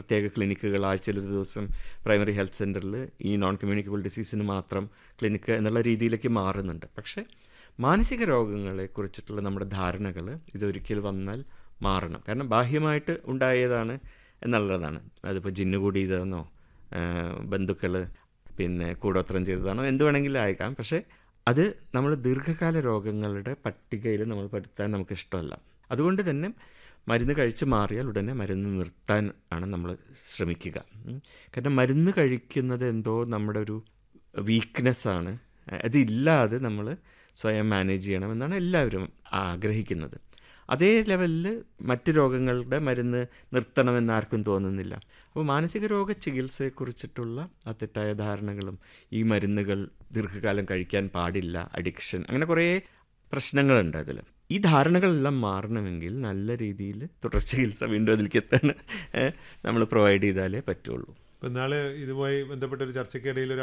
പ്രത്യേക ക്ലിനിക്കുകൾ ആഴ്ചയിൽ ഒരു ദിവസം പ്രൈമറി ഹെൽത്ത് സെൻറ്ററിൽ ഈ നോൺ കമ്മ്യൂണിക്കബിൾ ഡിസീസിന് മാത്രം ക്ലിനിക്ക് എന്നുള്ള രീതിയിലേക്ക് മാറുന്നുണ്ട് പക്ഷേ മാനസിക രോഗങ്ങളെ കുറിച്ചിട്ടുള്ള നമ്മുടെ ധാരണകൾ ഇതൊരിക്കൽ വന്നാൽ മാറണം കാരണം ബാഹ്യമായിട്ട് ഉണ്ടായതാണ് എന്നുള്ളതാണ് അതിപ്പോൾ ജിന്നു കൂടിയതെന്നോ ബന്ധുക്കൾ പിന്നെ കൂടോത്രം ചെയ്തതാണോ എന്ത് വേണമെങ്കിലും ആയേക്കാം പക്ഷേ അത് നമ്മൾ ദീർഘകാല രോഗങ്ങളുടെ പട്ടികയിൽ നമ്മൾ പെടുത്താൻ നമുക്ക് ഇഷ്ടമല്ല അതുകൊണ്ട് തന്നെ മരുന്ന് കഴിച്ച് മാറിയാൽ ഉടനെ മരുന്ന് നിർത്താൻ ആണ് നമ്മൾ ശ്രമിക്കുക ഉം. കാരണം മരുന്ന് കഴിക്കുന്നത് എന്തോ നമ്മുടെ ഒരു വീക്ക്നെസ്സാണ് അതില്ലാതെ നമ്മൾ സ്വയം മാനേജ് ചെയ്യണമെന്നാണ് എല്ലാവരും ആഗ്രഹിക്കുന്നത് അതേ ലെവലിൽ മറ്റ് രോഗങ്ങളുടെ മരുന്ന് നിർത്തണമെന്ന് ആർക്കും തോന്നുന്നില്ല അപ്പോൾ മാനസിക രോഗ ചികിത്സയെക്കുറിച്ചിട്ടുള്ള ആ തെറ്റായ ധാരണകളും ഈ മരുന്നുകൾ ദീർഘകാലം കഴിക്കാൻ പാടില്ല അഡിക്ഷൻ അങ്ങനെ കുറേ പ്രശ്നങ്ങളുണ്ട് അതിൽ ഈ ധാരണകളെല്ലാം മാറണമെങ്കിൽ നല്ല രീതിയിൽ തുടർ ചികിത്സ വീണ്ടും അതിലേക്ക് എത്താൻ നമ്മൾ പ്രൊവൈഡ് ചെയ്താലേ പറ്റുള്ളൂ ഇപ്പം ഇന്നാള് ഇതുമായി ബന്ധപ്പെട്ട ഒരു ചർച്ചയ്ക്കിടയിൽ ഒരു